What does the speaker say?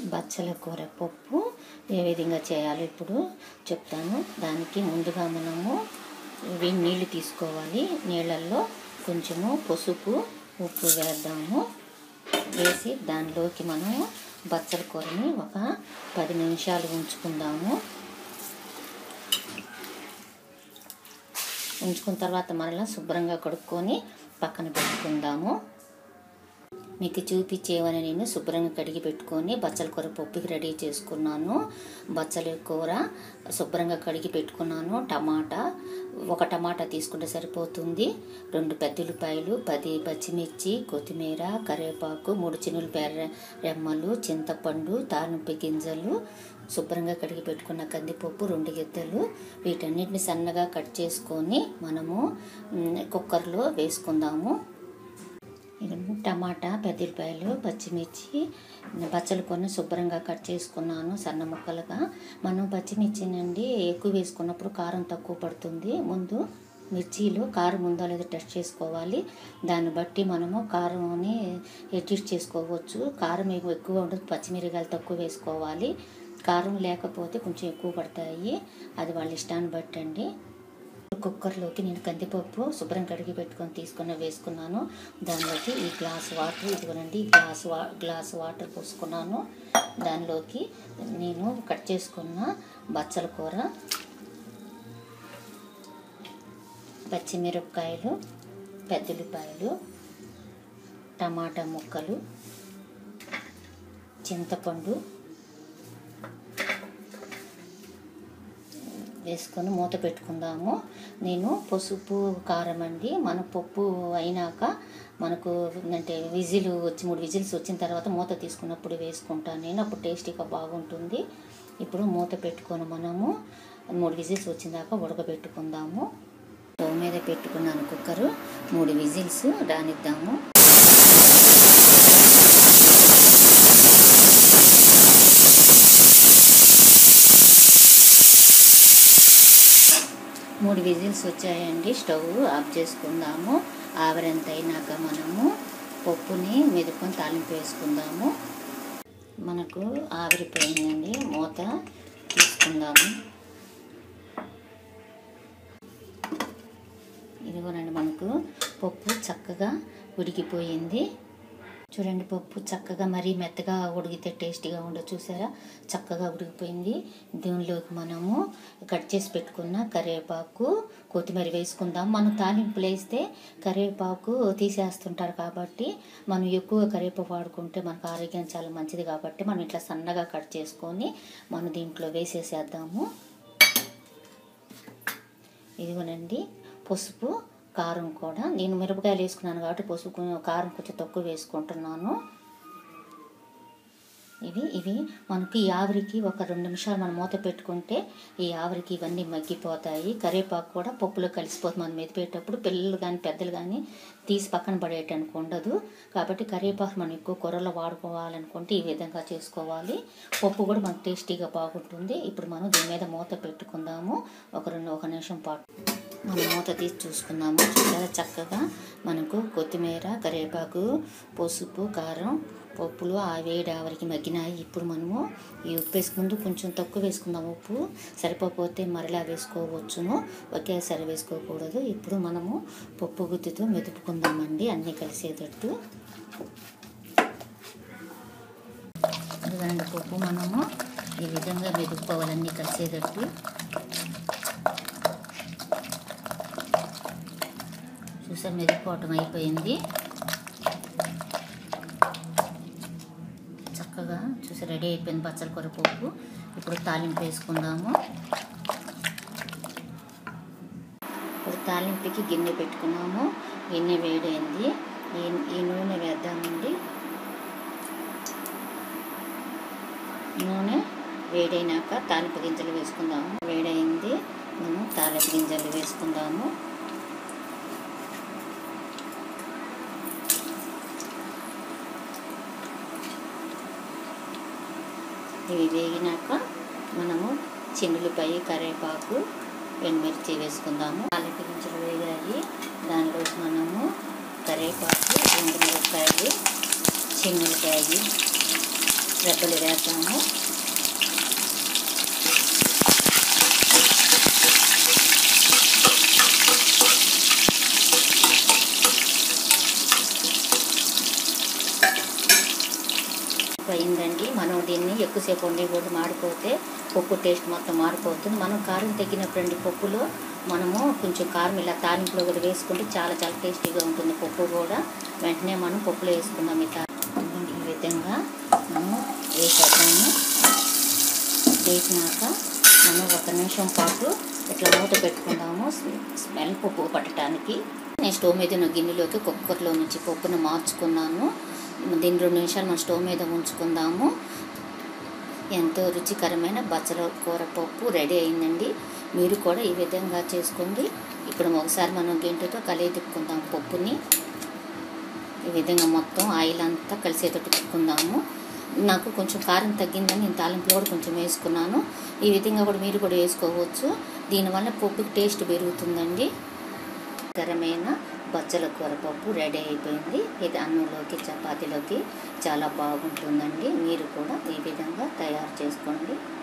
బచ్చల కూర పప్పు ఏ విధంగా చేయాలో ఇప్పుడు చెప్తాను దానికి ముందుగా మనము వేడి నీళ్ళు తీసుకోవాలి నీళ్ళల్లో కొంచెము పసుపు ఉప్పు వేద్దాము వేసి దానిలోకి మనము బచ్చల కూరని ఒక పది నిమిషాలు ఉంచుకుందాము ఉంచుకున్న తర్వాత మరలా శుభ్రంగా కడుక్కొని పక్కన పెట్టుకుందాము మీకు చూపించేవని నేను శుభ్రంగా కడిగి పెట్టుకొని బచ్చల కూర పప్పుకి రెడీ చేసుకున్నాను బచ్చల కూర శుభ్రంగా కడిగి పెట్టుకున్నాను టమాటా ఒక టమాటా తీసుకుంటే సరిపోతుంది రెండు పెద్ద ఉల్లిపాయలు పది పచ్చిమిర్చి కొత్తిమీర కరివేపాకు మూడు చిన్నులపాయ రె- రెమ్మలు చింతపండు తాలింపు గింజలు శుభ్రంగా కడిగి పెట్టుకున్న కందిపప్పు రెండు గిద్దలు వీటన్నిటిని సన్నగా కట్ చేసుకొని మనము మ్, కుక్కర్లో వేసుకుందాము ఇదిగో టమాటా పెద్దపాయలు పచ్చిమిర్చి బచ్చలు కొన్ని శుభ్రంగా కట్ చేసుకున్నాను సన్న ముక్కలుగా మనం పచ్చిమిర్చినండి ఎక్కువ వేసుకున్నప్పుడు కారం తక్కువ పడుతుంది ముందు మిర్చీలు కారం ఉందో లేదో టెస్ట్ చేసుకోవాలి దాన్ని బట్టి మనము కారంని అడ్జస్ట్ చేసుకోవచ్చు కారం ఎక్కువ ఎక్కువ ఉంటుంది పచ్చిమిరకాయలు తక్కువ వేసుకోవాలి కారం లేకపోతే కొంచెం ఎక్కువ పడతాయి అది వాళ్ళ ఇష్టాన్ని బట్టండి కుక్కర్లోకి నేను కందిపప్పు శుభ్రం కడిగి పెట్టుకొని తీసుకుని వేసుకున్నాను దానిలోకి ఈ గ్లాస్ వాటర్ ఇదిగోనండి ఈ గ్లాస్ వా గ్లాస్ వాటర్ పోసుకున్నాను దానిలోకి నేను కట్ చేసుకున్న బచ్చల కూర పచ్చిమిరపకాయలు పెద్దలిపాయలు టమాటా ముక్కలు చింతపండు వేసుకొని మూత పెట్టుకుందాము నేను పసుపు కారం అండి మన పప్పు అయినాక మనకు అంటే విజిల్ వచ్చి మూడు విజిల్స్ వచ్చిన తర్వాత మూత తీసుకున్నప్పుడు వేసుకుంటాను నేను అప్పుడు టేస్టీగా బాగుంటుంది ఇప్పుడు మూత పెట్టుకొని మనము మూడు విజిల్స్ వచ్చిన దాకా ఉడకబెట్టుకుందాము స్టవ్ మీద పెట్టుకున్నాను కుక్కరు మూడు విజిల్స్ రానిద్దాము మూడు విజిల్స్ వచ్చాయండి స్టవ్ ఆఫ్ చేసుకుందాము ఆవిరంత అయినాక మనము పప్పుని మెదుకొని తాలింపు వేసుకుందాము మనకు ఆవిరిపోయిందండి మూత తీసుకుందాము ఇదిగోనండి మనకు పప్పు చక్కగా ఉడికిపోయింది చూడండి పప్పు చక్కగా మరీ మెత్తగా ఉడికితే టేస్టీగా ఉండదు చూసారా చక్కగా ఉడికిపోయింది దీనిలోకి మనము కట్ చేసి పెట్టుకున్న కరివేపాకు కొత్తిమీర వేసుకుందాం మనం తాలింపులు వేస్తే కరివేపాకు తీసేస్తుంటారు కాబట్టి మనం ఎక్కువ కరివేపాకు వాడుకుంటే మనకు ఆరోగ్యం చాలా మంచిది కాబట్టి మనం ఇట్లా సన్నగా కట్ చేసుకొని మనం దీంట్లో వేసేసేద్దాము ఇదిగోనండి పసుపు కారం కూడా నేను మిరపకాయలు వేసుకున్నాను కాబట్టి పసుపు కొంచెం- కారం కొంచెం తక్కువ వేసుకుంటున్నాను ఇవి ఇవి మనకి ఈ ఆవిరికి ఒక రెండు నిమిషాలు మనం మూత పెట్టుకుంటే ఈ ఆవిరికి ఇవన్నీ మగ్గిపోతాయి కరివేపాకు కూడా పప్పులో కలిసిపోతుంది మనం మెదిపేటప్పుడు పిల్లలు కానీ పెద్దలు కానీ తీసి పక్కన పడేయటానికి ఉండదు కాబట్టి కరివేపాకు మనం ఎక్కువ కూరలో వాడుకోవాలనుకుంటే ఈ విధంగా చేసుకోవాలి పప్పు కూడా మనకు టేస్టీగా బాగుంటుంది ఇప్పుడు మనం దీని మీద మూత పెట్టుకుందాము ఒక రెండు ఒక నిమిషం పాటు మనం మూత తీసి చూసుకుందాము చూసారా చక్కగా మనకు కొత్తిమీర కరివేపాకు పసుపు కారం పప్పులు ఆ వేడి ఆవరికి మగ్గినాయి ఇప్పుడు మనము ఈ ఉప్పు వేసుకు ముందు కొంచెం తక్కువ వేసుకుందాం ఉప్పు సరిపోతే మరలా వేసుకోవచ్చును ఒకేసారి వేసుకోకూడదు ఇప్పుడు మనము పప్పు గుత్తితో మెదుపుకుందామండి అన్నీ కలిసేటట్టు ఇదిగోండి పప్పు మనము ఈ విధంగా మెదుపుకోవాలన్నీ కలిసేటట్టు చూసా మెదిపోవటం అయిపోయింది చక్కగా చూసి రెడీ అయిపోయింది బచ్చల కూర పప్పు ఇప్పుడు తాలింపు వేసుకుందాము ఇప్పుడు తాలింపుకి గిన్నె పెట్టుకున్నాము గిన్నె వేడైంది ఈ ఈ నూనె వేద్దామండి నూనె వేడైనాక తాలింపు గింజలు వేసుకుందాము వేడైంది మనం తాలింపు గింజలు వేసుకుందాము ఇవి వేగినాక మనము చిన్నులపై కరివేపాకు ఎండుమిర్చి వేసుకుందాము తాలింపు గింజలు వేగాయి దానిలోకి మనము కరివేపాకు ఎండుమిరపకాయలు చిన్నులకాయ రెబ్బలు వేద్దాము అయిందండి మనం దీన్ని ఎక్కువసేపు వండి కూడా మాడిపోతే పప్పు టేస్ట్ మొత్తం మారిపోతుంది మనం కారం తగ్గినప్పుడు పప్పులో మనము కొంచెం కారం ఇలా తాలింపులో కూడా వేసుకుంటే చాలా చాలా టేస్టీగా ఉంటుంది పప్పు కూడా వెంటనే మనం పప్పులో వేసుకుందాం ఈ తాలింపు ఈ విధంగా మనము వేసేద్దాము వేసినాక మనం ఒక నిమిషం పాటు ఇట్లా మూత పెట్టుకుందాము స్మెల్ పప్పు పట్టడానికి నేను స్టవ్ మీద ఉన్న గిన్నెలోకి కుక్కర్లో నుంచి పప్పును మార్చుకున్నాను దీన్ని రెండు నిమిషాలు మనం స్టవ్ మీద ఉంచుకుందాము ఎంతో రుచికరమైన బచ్చల కూర పప్పు రెడీ అయిందండి మీరు కూడా ఈ విధంగా చేసుకోండి ఇప్పుడు ఒకసారి మనం గంటతో కలిగి తిప్పుకుందాం పప్పుని ఈ విధంగా మొత్తం ఆయిల్ అంతా కలిసేటట్టు తిప్పుకుందాము నాకు కొంచెం కారం తగ్గిందని నేను తాలింపులో కూడా కొంచెం వేసుకున్నాను ఈ విధంగా కూడా మీరు కూడా వేసుకోవచ్చు దీనివల్ల పప్పుకి టేస్ట్ పెరుగుతుందండి కరమైన బచ్చల కూర పప్పు రెడీ అయిపోయింది ఇది అన్నంలోకి చపాతీలోకి చాలా బాగుంటుందండి మీరు కూడా ఈ విధంగా తయారు చేసుకోండి